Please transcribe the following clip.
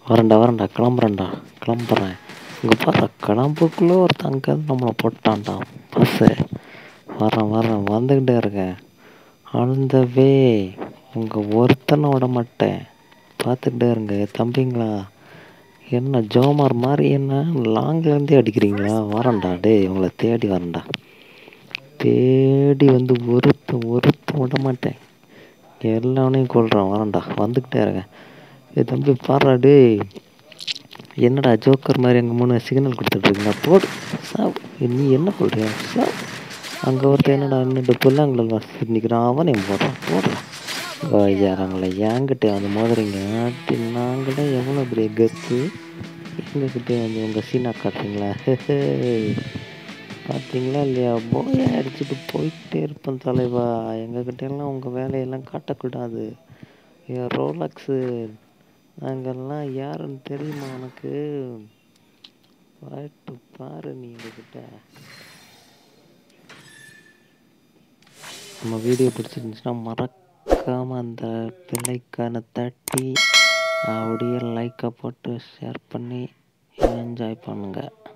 வரேன்டா வரேன்டா கிளம்புறேன்டா கிளம்புறேன் இங்கே பாரு கிளம்புக்குள்ளே ஒருத்தன் அங்கே நம்மளை போட்டான்டா பஸ்ஸு வரேன் வரேன் வந்துக்கிட்டே இருக்கேன் அந்த வே உங்கள் ஒருத்தனை விட மாட்டேன் பார்த்துக்கிட்டே இருங்க தம்பிங்களா என்ன ஜோமார் மாதிரி என்ன லாங்லேருந்தே அடிக்கிறீங்களா வரேன்டா டேய் உங்களை தேடி வரேன்டா தேடி வந்து ஒருத்த ஒருத்த விட மாட்டேன் எல்லாவனையும் கொள்றேன் வரேன்டா வந்துக்கிட்டே இருக்கேன் ஏ தம்பி பாடுறா டேய் என்னடா ஜோக்கர் மாதிரி அங்கே மூணு சிக்னல் கொடுத்துட்ருக்கீங்களா போடு சாப் நீ என்ன சொல்கிறியா சாப் அங்கே ஒருத்தன் என்னடா நின்றுட்டு புல்லாங்குழல் வாசிட்டு நிற்கிறான் அவன் என் போடுறான் போடுறான் ஐயாரங்களே என்கிட்ட வந்து மோதுறீங்க அது நாங்களே எவ்வளோ பெரிய கத்து எங்ககிட்டே வந்து உங்கள் சீனா காட்டுறீங்களா பார்த்தீங்களா இல்லையா போய் அடிச்சுட்டு போயிட்டே இருப்பேன் தலைவா எங்ககிட்ட எல்லாம் உங்கள் வேலையெல்லாம் காட்டக்கூடாது ஏன் ரோலக்ஸு நாங்கெல்லாம் யாருன்னு தெரியுமா உனக்கு வாய்ட்டு பாரு நீ எங்ககிட்ட நம்ம வீடியோ பிடிச்சிருந்துச்சுன்னா மறக்காமல் அந்த பிள்ளைக்கான தட்டி அப்படியே லைக்கை போட்டு ஷேர் பண்ணி என்ஜாய் பண்ணுங்கள்